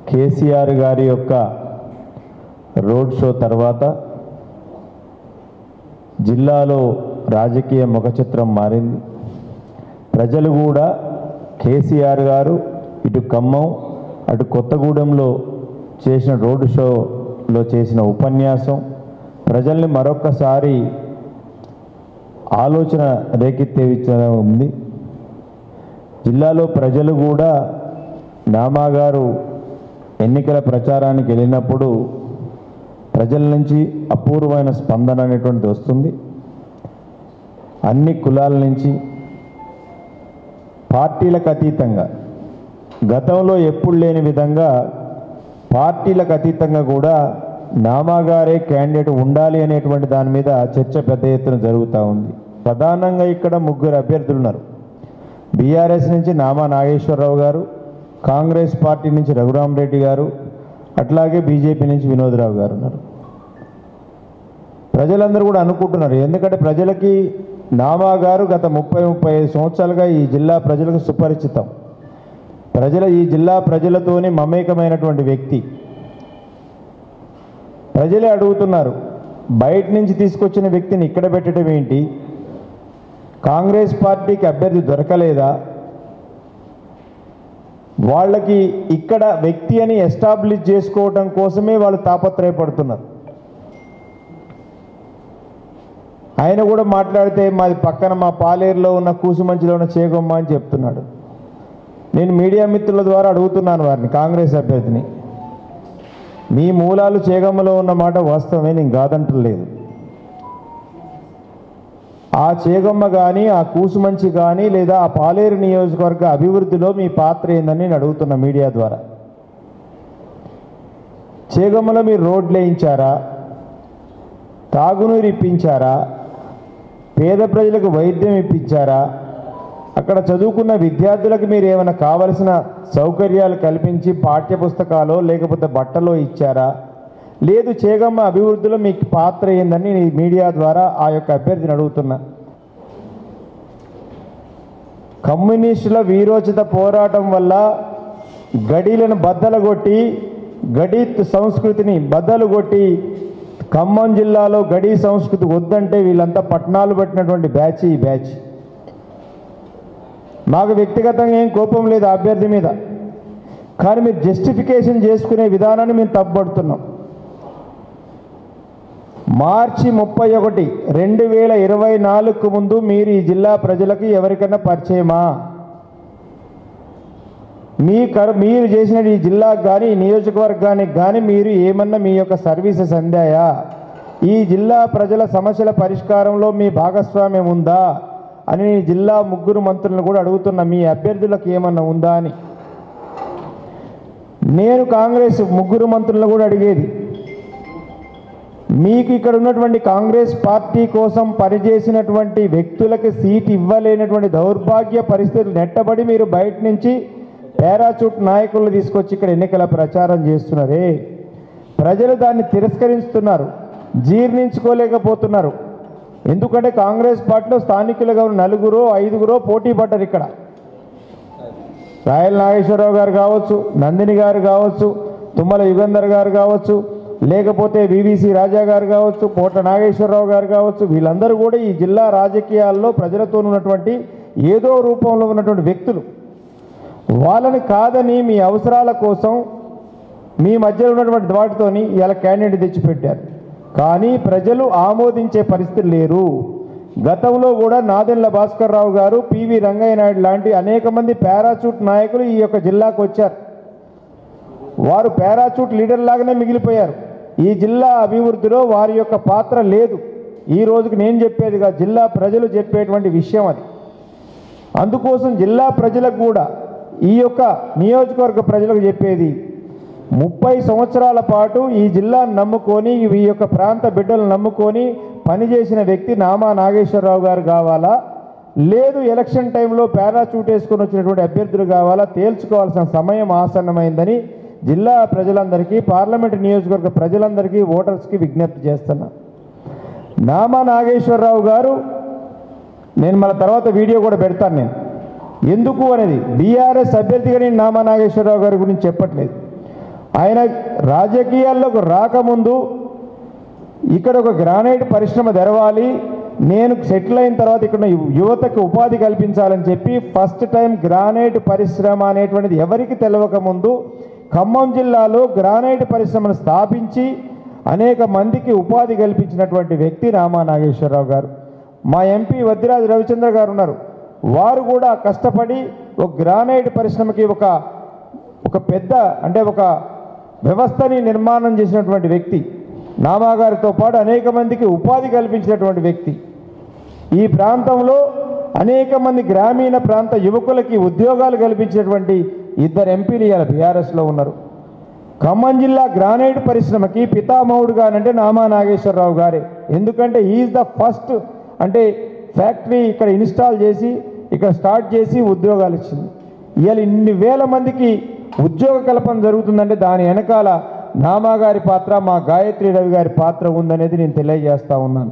కేసీఆర్ గారి యొక్క road show తర్వాత జిల్లాలో రాజకీయ ముఖచిత్రం మారింది ప్రజలు కూడా కేసీఆర్ గారు ఇటు ఖమ్మం అటు కొత్తగూడెంలో చేసిన రోడ్ షోలో చేసిన ఉపన్యాసం ప్రజల్ని మరొక్కసారి ఆలోచన రేకెత్తేవిచ్చడం ఉంది జిల్లాలో ప్రజలు కూడా నామా గారు ఎన్నికల ప్రచారానికి వెళ్ళినప్పుడు ప్రజల నుంచి అపూర్వమైన స్పందన అనేటువంటిది వస్తుంది అన్ని కులాల నుంచి పార్టీలకు అతీతంగా గతంలో ఎప్పుడు లేని విధంగా పార్టీలకు అతీతంగా కూడా నామాగారే క్యాండిడేట్ ఉండాలి అనేటువంటి దాని మీద చర్చ పెద్ద ఎత్తున జరుగుతూ ఉంది ప్రధానంగా ఇక్కడ ముగ్గురు అభ్యర్థులు ఉన్నారు బీఆర్ఎస్ నుంచి నామా నాగేశ్వరరావు గారు కాంగ్రెస్ పార్టీ నుంచి రఘురామరెడ్డి గారు అట్లాగే బీజేపీ నుంచి వినోద్రావు గారు ఉన్నారు ప్రజలందరూ కూడా అనుకుంటున్నారు ఎందుకంటే ప్రజలకి నామా గారు గత ముప్పై ముప్పై ఐదు సంవత్సరాలుగా ఈ జిల్లా ప్రజలకు సుపరిచితం ప్రజల ఈ జిల్లా ప్రజలతోనే మమేకమైనటువంటి వ్యక్తి ప్రజలే అడుగుతున్నారు బయట నుంచి తీసుకొచ్చిన వ్యక్తిని ఇక్కడ పెట్టడం ఏంటి కాంగ్రెస్ పార్టీకి అభ్యర్థి దొరకలేదా వాళ్ళకి ఇక్కడ వ్యక్తి అని ఎస్టాబ్లిష్ చేసుకోవటం కోసమే వాళ్ళు తాపత్రయపడుతున్నారు ఆయన కూడా మాట్లాడితే మాది పక్కన మా పాలేరులో ఉన్న కూసుమంచిలో ఉన్న చేగొమ్మ అని చెప్తున్నాడు నేను మీడియా మిత్రుల ద్వారా అడుగుతున్నాను వారిని కాంగ్రెస్ అభ్యర్థిని మీ మూలాలు చేగమ్మలో ఉన్న మాట వాస్తవమే నేను కాదంటలేదు ఆ చేగమ్మ కానీ ఆ కూసుమంచి కానీ లేదా ఆ పాలేరు నియోజకవర్గ అభివృద్ధిలో మీ పాత్ర ఏందని నేను అడుగుతున్నా మీడియా ద్వారా చేగమ్మలో మీరు రోడ్లు వేయించారా తాగునీరు ఇప్పించారా పేద ప్రజలకు వైద్యం ఇప్పించారా అక్కడ చదువుకున్న విద్యార్థులకు మీరు ఏమైనా కావలసిన సౌకర్యాలు కల్పించి పాఠ్యపుస్తకాలు లేకపోతే బట్టలో ఇచ్చారా లేదు చేగమ్మ అభివృద్ధిలో మీకు పాత్ర ఏందని నేను ఈ మీడియా ద్వారా ఆ యొక్క అభ్యర్థిని అడుగుతున్నా కమ్యూనిస్టుల వీరోచిత పోరాటం వల్ల గడీలను బద్దలు కొట్టి గడి సంస్కృతిని బద్దలు కొట్టి ఖమ్మం జిల్లాలో గడి సంస్కృతి వద్దంటే వీళ్ళంతా పట్టణాలు పట్టినటువంటి బ్యాచ్ ఈ బ్యాచ్ మాకు వ్యక్తిగతంగా ఏం కోపం లేదు ఆ అభ్యర్థి మీద కానీ మీరు జస్టిఫికేషన్ చేసుకునే విధానాన్ని మేము తప్పుపడుతున్నాం మార్చి ముప్పై ఒకటి రెండు వేల ఇరవై నాలుగుకు ముందు మీరు ఈ జిల్లా ప్రజలకు ఎవరికైనా పరిచయమా మీ కర్ మీరు చేసిన ఈ జిల్లాకు కానీ ఈ నియోజకవర్గానికి కానీ మీరు ఏమన్నా మీ యొక్క సర్వీసెస్ అందాయా ఈ జిల్లా ప్రజల సమస్యల పరిష్కారంలో మీ భాగస్వామ్యం ఉందా అని నేను జిల్లా ముగ్గురు మంత్రులను కూడా అడుగుతున్నా మీ అభ్యర్థులకు ఏమన్నా ఉందా అని నేను కాంగ్రెస్ ముగ్గురు మంత్రులను కూడా అడిగేది మీకు ఇక్కడ ఉన్నటువంటి కాంగ్రెస్ పార్టీ కోసం పనిచేసినటువంటి వ్యక్తులకి సీట్ ఇవ్వలేనటువంటి దౌర్భాగ్య పరిస్థితులు నెట్టబడి మీరు బయట నుంచి పారాచూట్ నాయకులను తీసుకొచ్చి ఇక్కడ ఎన్నికల ప్రచారం చేస్తున్నారే ప్రజలు దాన్ని తిరస్కరిస్తున్నారు జీర్ణించుకోలేకపోతున్నారు ఎందుకంటే కాంగ్రెస్ పార్టీలో స్థానికులుగా ఉన్న నలుగురో ఐదుగురో పోటీ పడ్డారు ఇక్కడ రాయల నాగేశ్వరరావు గారు కావచ్చు నందిని గారు కావచ్చు తుమ్మల యుగంధర్ గారు కావచ్చు లేకపోతే వివిసి రాజా గారు కావచ్చు కోట నాగేశ్వరరావు గారు కావచ్చు వీళ్ళందరూ కూడా ఈ జిల్లా రాజకీయాల్లో ప్రజలతో ఉన్నటువంటి ఏదో రూపంలో ఉన్నటువంటి వ్యక్తులు వాళ్ళని కాదని మీ అవసరాల కోసం మీ మధ్యలో ఉన్నటువంటి వాటితోని ఇలా క్యాండిడేట్ తెచ్చిపెట్టారు కానీ ప్రజలు ఆమోదించే పరిస్థితి లేరు గతంలో కూడా నాదెండ్ల భాస్కర్ రావు గారు పివి రంగయ్య నాయుడు లాంటి అనేక మంది పారాచూట్ నాయకులు ఈ యొక్క జిల్లాకు వచ్చారు వారు పారాచూట్ లీడర్ లాగానే మిగిలిపోయారు ఈ జిల్లా అభివృద్ధిలో వారి యొక్క పాత్ర లేదు ఈ రోజుకి నేను చెప్పేదిగా జిల్లా ప్రజలు చెప్పేటువంటి విషయం అది అందుకోసం జిల్లా ప్రజలకు కూడా ఈ యొక్క నియోజకవర్గ ప్రజలకు చెప్పేది ముప్పై సంవత్సరాల పాటు ఈ జిల్లాను నమ్ముకొని ఈ యొక్క ప్రాంత బిడ్డలను నమ్ముకొని పనిచేసిన వ్యక్తి నామా నాగేశ్వరరావు గారు కావాలా లేదు ఎలక్షన్ టైంలో పారాచూట్ వేసుకొని వచ్చినటువంటి అభ్యర్థులు కావాలా తేల్చుకోవాల్సిన సమయం ఆసన్నమైందని జిల్లా ప్రజలందరికీ పార్లమెంట్ నియోజకవర్గ ప్రజలందరికీ ఓటర్స్కి విజ్ఞప్తి చేస్తున్నా నామా నాగేశ్వరరావు గారు నేను మన తర్వాత వీడియో కూడా పెడతాను నేను ఎందుకు అనేది బీఆర్ఎస్ అభ్యర్థిగా నేను నామా నాగేశ్వరరావు గారి గురించి చెప్పట్లేదు ఆయన రాజకీయాల్లోకి రాకముందు ఇక్కడ ఒక గ్రానైట్ పరిశ్రమ తెరవాలి నేను సెటిల్ అయిన తర్వాత ఇక్కడ ఉన్న యు- యువతకు ఉపాధి కల్పించాలని చెప్పి ఫస్ట్ టైం గ్రానైట్ పరిశ్రమ అనేటువంటిది ఎవరికి తెలియక ముందు ఖమ్మం జిల్లాలో గ్రానైట్ పరిశ్రమను స్థాపించి అనేక మందికి ఉపాధి కల్పించినటువంటి వ్యక్తి రామా నాగేశ్వరరావు గారు మా ఎంపీ వద్దిరాజు రవిచంద్ర గారు ఉన్నారు వారు కూడా కష్టపడి ఒక గ్రానైట్ పరిశ్రమకి ఒక ఒక పెద్ద అంటే ఒక వ్యవస్థని నిర్మాణం చేసినటువంటి వ్యక్తి నామా గారితో పాటు అనేక మందికి ఉపాధి కల్పించినటువంటి వ్యక్తి ఈ ప్రాంతంలో అనేక మంది గ్రామీణ ప్రాంత యువకులకి ఉద్యోగాలు కల్పించినటువంటి ఇద్దరు ఎంపీలు ఇవాళ బీఆర్ఎస్లో ఉన్నారు ఖమ్మం జిల్లా గ్రానైట్ పరిశ్రమకి పితామహుడుగా అంటే నామా నాగేశ్వరరావు గారే ఎందుకంటే ఈజ్ ద ఫస్ట్ అంటే ఫ్యాక్టరీ ఇక్కడ ఇన్స్టాల్ చేసి ఇక్కడ స్టార్ట్ చేసి ఉద్యోగాలు ఇచ్చింది ఇవాళ ఇన్ని వేల మందికి ఉద్యోగ కల్పన జరుగుతుందంటే దాని వెనకాల నామా గారి పాత్ర మా గాయత్రి రవి గారి పాత్ర ఉందనేది నేను తెలియజేస్తా ఉన్నాను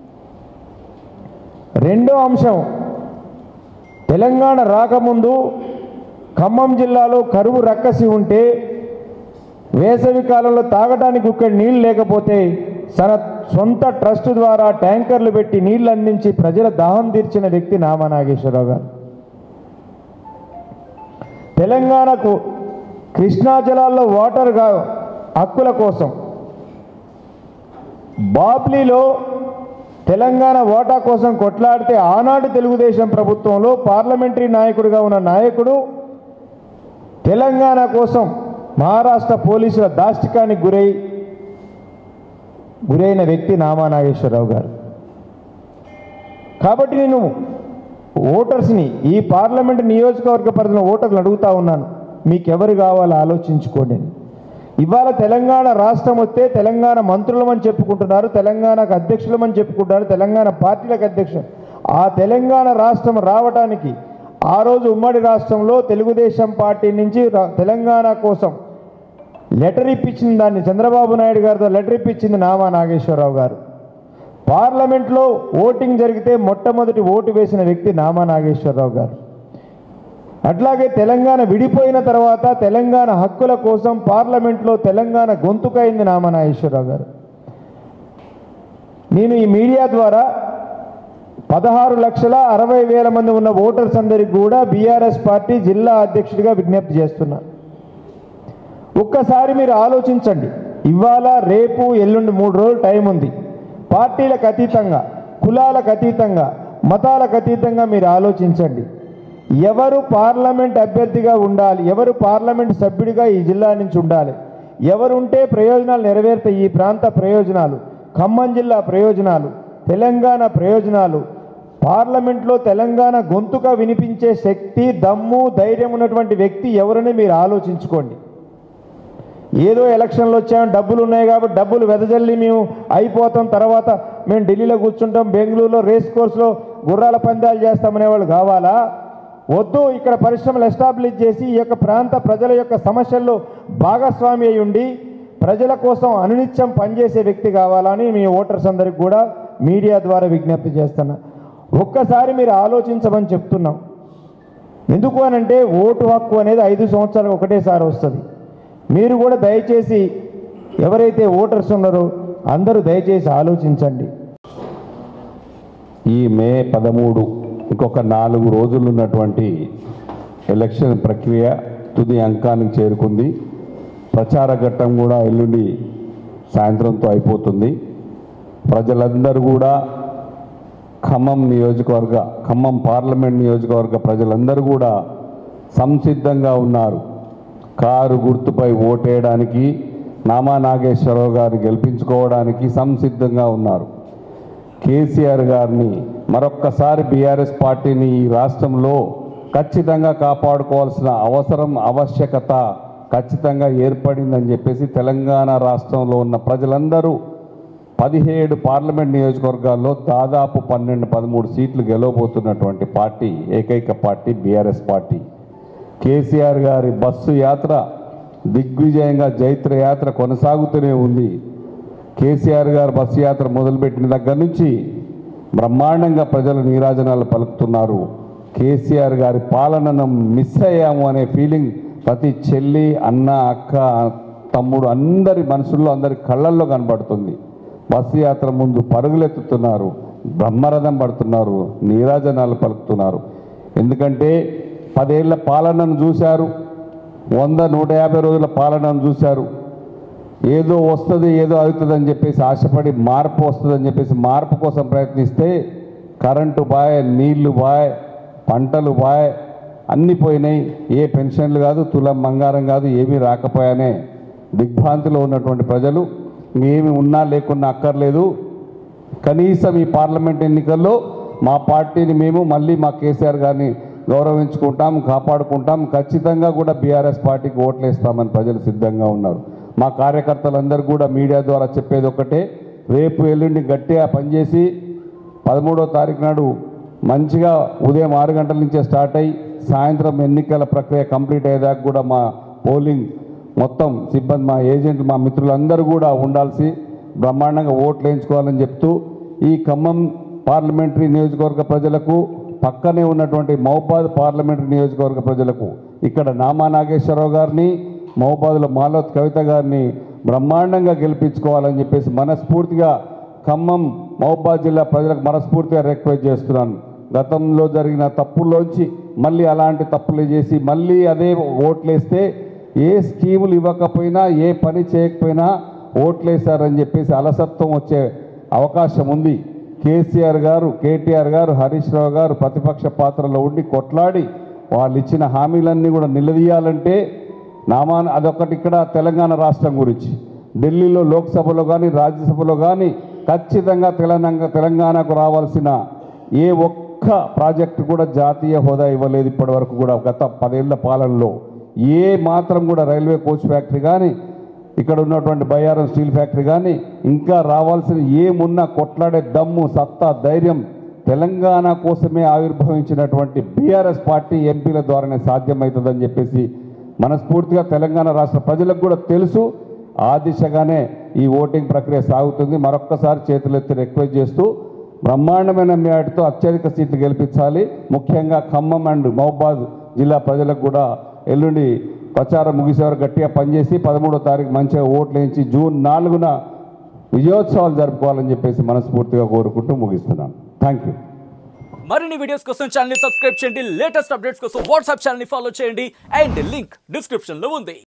రెండో అంశం తెలంగాణ రాకముందు ఖమ్మం జిల్లాలో కరువు రక్కసి ఉంటే వేసవి కాలంలో తాగడానికి ఇక్కడ నీళ్ళు లేకపోతే తన సొంత ట్రస్ట్ ద్వారా ట్యాంకర్లు పెట్టి నీళ్లు అందించి ప్రజల దాహం తీర్చిన వ్యక్తి నామా నాగేశ్వరరావు గారు తెలంగాణకు కృష్ణా జలాల్లో వాటర్ గా హక్కుల కోసం బాబ్లీలో తెలంగాణ ఓటా కోసం కొట్లాడితే ఆనాడు తెలుగుదేశం ప్రభుత్వంలో పార్లమెంటరీ నాయకుడిగా ఉన్న నాయకుడు తెలంగాణ కోసం మహారాష్ట్ర పోలీసుల దాష్టికానికి గురై గురైన వ్యక్తి నామా నాగేశ్వరరావు గారు కాబట్టి నేను ఓటర్స్ని ఈ పార్లమెంట్ నియోజకవర్గ పరిధిలో ఓటర్లు అడుగుతా ఉన్నాను మీకెవరు కావాలో ఆలోచించుకోండి అని. ఇవాళ తెలంగాణ రాష్ట్రం వస్తే తెలంగాణ మంత్రులమని చెప్పుకుంటున్నారు తెలంగాణకు అధ్యక్షులమని చెప్పుకుంటున్నారు తెలంగాణ పార్టీలకు అధ్యక్షులు ఆ తెలంగాణ రాష్ట్రం రావడానికి ఆ రోజు ఉమ్మడి రాష్ట్రంలో తెలుగుదేశం పార్టీ నుంచి రా- తెలంగాణ కోసం లెటర్ ఇప్పించింది దాన్ని చంద్రబాబు నాయుడు గారితో లెటర్ ఇప్పించింది నామా నాగేశ్వరరావు గారు పార్లమెంట్లో ఓటింగ్ జరిగితే మొట్టమొదటి ఓటు వేసిన వ్యక్తి నామా నాగేశ్వరరావు గారు అట్లాగే తెలంగాణ విడిపోయిన తర్వాత తెలంగాణ హక్కుల కోసం పార్లమెంట్లో తెలంగాణ గొంతుకైంది నామా నాగేశ్వరరావు గారు నేను ఈ మీడియా ద్వారా పదహారు లక్షల అరవై వేల మంది ఉన్న ఓటర్స్ అందరికి కూడా బీఆర్ఎస్ పార్టీ జిల్లా అధ్యక్షుడిగా విజ్ఞప్తి చేస్తున్నా ఒక్కసారి మీరు ఆలోచించండి ఇవాళ రేపు ఎల్లుండి మూడు రోజులు టైం ఉంది పార్టీలకు అతీతంగా కులాలకు అతీతంగా మతాలకు అతీతంగా మీరు ఆలోచించండి ఎవరు పార్లమెంట్ అభ్యర్థిగా ఉండాలి ఎవరు పార్లమెంట్ సభ్యుడిగా ఈ జిల్లా నుంచి ఉండాలి ఎవరుంటే ప్రయోజనాలు నెరవేరుతాయి ఈ ప్రాంత ప్రయోజనాలు ఖమ్మం జిల్లా ప్రయోజనాలు తెలంగాణ ప్రయోజనాలు పార్లమెంట్లో తెలంగాణ గొంతుగా వినిపించే శక్తి దమ్ము ధైర్యం ఉన్నటువంటి వ్యక్తి ఎవరని మీరు ఆలోచించుకోండి ఏదో ఎలక్షన్లు వచ్చాం డబ్బులు ఉన్నాయి కాబట్టి డబ్బులు వెదజల్లి మేము అయిపోతాం తర్వాత మేము ఢిల్లీలో కూర్చుంటాం బెంగళూరులో రేస్ కోర్సులో గుర్రాల పందాలు చేస్తామనే వాళ్ళు కావాలా వద్దు ఇక్కడ పరిశ్రమలు ఎస్టాబ్లిష్ చేసి ఈ యొక్క ప్రాంత ప్రజల యొక్క సమస్యల్లో భాగస్వామి అయి ఉండి ప్రజల కోసం అనునిత్యం పనిచేసే వ్యక్తి కావాలని మీ ఓటర్స్ అందరికి కూడా మీడియా ద్వారా విజ్ఞప్తి చేస్తున్నా ఒక్కసారి మీరు ఆలోచించమని చెప్తున్నాం ఎందుకు అనంటే ఓటు హక్కు అనేది ఐదు సంవత్సరాలకు ఒకటేసారి వస్తుంది మీరు కూడా దయచేసి ఎవరైతే ఓటర్స్ ఉన్నారో అందరూ దయచేసి ఆలోచించండి ఈ మే పదమూడు ఇంకొక నాలుగు రోజులు ఉన్నటువంటి ఎలక్షన్ ప్రక్రియ తుది అంకానికి చేరుకుంది ప్రచార ఘట్టం కూడా ఎల్లుండి సాయంత్రంతో అయిపోతుంది ప్రజలందరూ కూడా ఖమ్మం నియోజకవర్గ ఖమ్మం పార్లమెంట్ నియోజకవర్గ ప్రజలందరూ కూడా సంసిద్ధంగా ఉన్నారు కారు గుర్తుపై ఓటేయడానికి నామా నాగేశ్వరరావు గారిని గెలిపించుకోవడానికి సంసిద్ధంగా ఉన్నారు కేసీఆర్ గారిని మరొక్కసారి బీఆర్ఎస్ పార్టీని ఈ రాష్ట్రంలో ఖచ్చితంగా కాపాడుకోవాల్సిన అవసరం ఆవశ్యకత ఖచ్చితంగా ఏర్పడిందని చెప్పేసి తెలంగాణ రాష్ట్రంలో ఉన్న ప్రజలందరూ పదిహేడు పార్లమెంట్ నియోజకవర్గాల్లో దాదాపు పన్నెండు పదమూడు సీట్లు గెలవబోతున్నటువంటి పార్టీ ఏకైక పార్టీ బీఆర్ఎస్ పార్టీ కేసీఆర్ గారి బస్సు యాత్ర దిగ్విజయంగా జైత్ర యాత్ర కొనసాగుతూనే ఉంది కేసీఆర్ గారు బస్సు యాత్ర మొదలుపెట్టిన దగ్గర నుంచి బ్రహ్మాండంగా ప్రజలు నీరాజనాలు పలుకుతున్నారు కేసీఆర్ గారి పాలనను మిస్ అయ్యాము అనే ఫీలింగ్ ప్రతి చెల్లి అన్న అక్క తమ్ముడు అందరి మనసుల్లో అందరి కళ్ళల్లో కనబడుతుంది బస్సు యాత్ర ముందు పరుగులెత్తుతున్నారు బ్రహ్మరథం పడుతున్నారు నీరాజనాలు పలుకుతున్నారు ఎందుకంటే పదేళ్ల పాలనను చూశారు వంద నూట యాభై రోజుల పాలనను చూశారు ఏదో వస్తుంది ఏదో అవుతుందని చెప్పేసి ఆశపడి మార్పు వస్తుందని చెప్పేసి మార్పు కోసం ప్రయత్నిస్తే కరెంటు బాయ్ నీళ్లు బాయ్ పంటలు బాయ్ అన్నీ పోయినాయి ఏ పెన్షన్లు కాదు తులం బంగారం కాదు ఏమీ రాకపోయానే దిగ్భ్రాంతిలో ఉన్నటువంటి ప్రజలు ఏమి ఉన్నా లేకున్నా అక్కర్లేదు కనీసం ఈ పార్లమెంట్ ఎన్నికల్లో మా పార్టీని మేము మళ్ళీ మా కేసీఆర్ గారిని గౌరవించుకుంటాం కాపాడుకుంటాం ఖచ్చితంగా కూడా బీఆర్ఎస్ పార్టీకి ఓట్లేస్తామని ప్రజలు సిద్ధంగా ఉన్నారు మా కార్యకర్తలందరూ కూడా మీడియా ద్వారా చెప్పేది ఒకటే రేపు ఎల్లుండి గట్టిగా పనిచేసి పదమూడో తారీఖు నాడు మంచిగా ఉదయం ఆరు గంటల నుంచే స్టార్ట్ అయ్యి సాయంత్రం ఎన్నికల ప్రక్రియ కంప్లీట్ అయ్యేదాకా కూడా మా పోలింగ్ మొత్తం సిబ్బంది మా ఏజెంట్లు మా మిత్రులందరూ కూడా ఉండాల్సి బ్రహ్మాండంగా ఓట్లు వేయించుకోవాలని చెప్తూ ఈ ఖమ్మం పార్లమెంటరీ నియోజకవర్గ ప్రజలకు పక్కనే ఉన్నటువంటి మహబాద్ పార్లమెంటరీ నియోజకవర్గ ప్రజలకు ఇక్కడ నామా నాగేశ్వరరావు గారిని మహబాద్లో మాలోత్ కవిత గారిని బ్రహ్మాండంగా గెలిపించుకోవాలని చెప్పేసి మనస్ఫూర్తిగా ఖమ్మం మహబాద్ జిల్లా ప్రజలకు మనస్ఫూర్తిగా రిక్వెస్ట్ చేస్తున్నాను గతంలో జరిగిన తప్పుల్లోంచి మళ్ళీ అలాంటి తప్పులు చేసి మళ్ళీ అదే ఓట్లేస్తే ఏ స్కీములు ఇవ్వకపోయినా ఏ పని చేయకపోయినా ఓట్లేశారని చెప్పేసి అలసత్వం వచ్చే అవకాశం ఉంది కేసీఆర్ గారు కేటీఆర్ గారు హరీష్ రావు గారు ప్రతిపక్ష పాత్రలో ఉండి కొట్లాడి వాళ్ళు ఇచ్చిన హామీలన్నీ కూడా నిలదీయాలంటే నామాన్ అదొకటి ఇక్కడ తెలంగాణ రాష్ట్రం గురించి ఢిల్లీలో లోక్సభలో కానీ రాజ్యసభలో కానీ ఖచ్చితంగా తెలంగాణ తెలంగాణకు రావాల్సిన ఏ ఒక్క ప్రాజెక్టు కూడా జాతీయ హోదా ఇవ్వలేదు ఇప్పటి వరకు కూడా గత పదేళ్ల పాలనలో ఏ మాత్రం కూడా రైల్వే కోచ్ ఫ్యాక్టరీ కానీ ఇక్కడ ఉన్నటువంటి బయ్యారం స్టీల్ ఫ్యాక్టరీ కానీ ఇంకా రావాల్సిన ఏమున్నా కొట్లాడే దమ్ము సత్తా ధైర్యం తెలంగాణ కోసమే ఆవిర్భవించినటువంటి బీఆర్ఎస్ పార్టీ ఎంపీల ద్వారానే సాధ్యమవుతుందని చెప్పేసి మనస్ఫూర్తిగా తెలంగాణ రాష్ట్ర ప్రజలకు కూడా తెలుసు ఆ దిశగానే ఈ ఓటింగ్ ప్రక్రియ సాగుతుంది మరొక్కసారి చేతులెత్తి రిక్వెస్ట్ చేస్తూ బ్రహ్మాండమైన మేటతో అత్యధిక సీట్లు గెలిపించాలి ముఖ్యంగా ఖమ్మం అండ్ మహబాద్ జిల్లా ప్రజలకు కూడా ఎల్లుండి ప్రచారం ముగిసే వరకు గట్టిగా పనిచేసి పదమూడో తారీఖు మంచిగా ఓట్లు వేయించి జూన్ నాలుగున విజయోత్సవాలు జరుపుకోవాలని చెప్పేసి మనస్ఫూర్తిగా కోరుకుంటూ ముగిస్తున్నాను థ్యాంక్ యూ మరిన్ని వీడియోస్ కోసం ఛానల్ సబ్స్క్రైబ్ చేయండి లేటెస్ట్ అప్డేట్స్ కోసం వాట్సాప్ ఛానల్ ఫాలో చేయండి అండ్ లింక్ డిస్క్రిప్షన్ లో ఉంది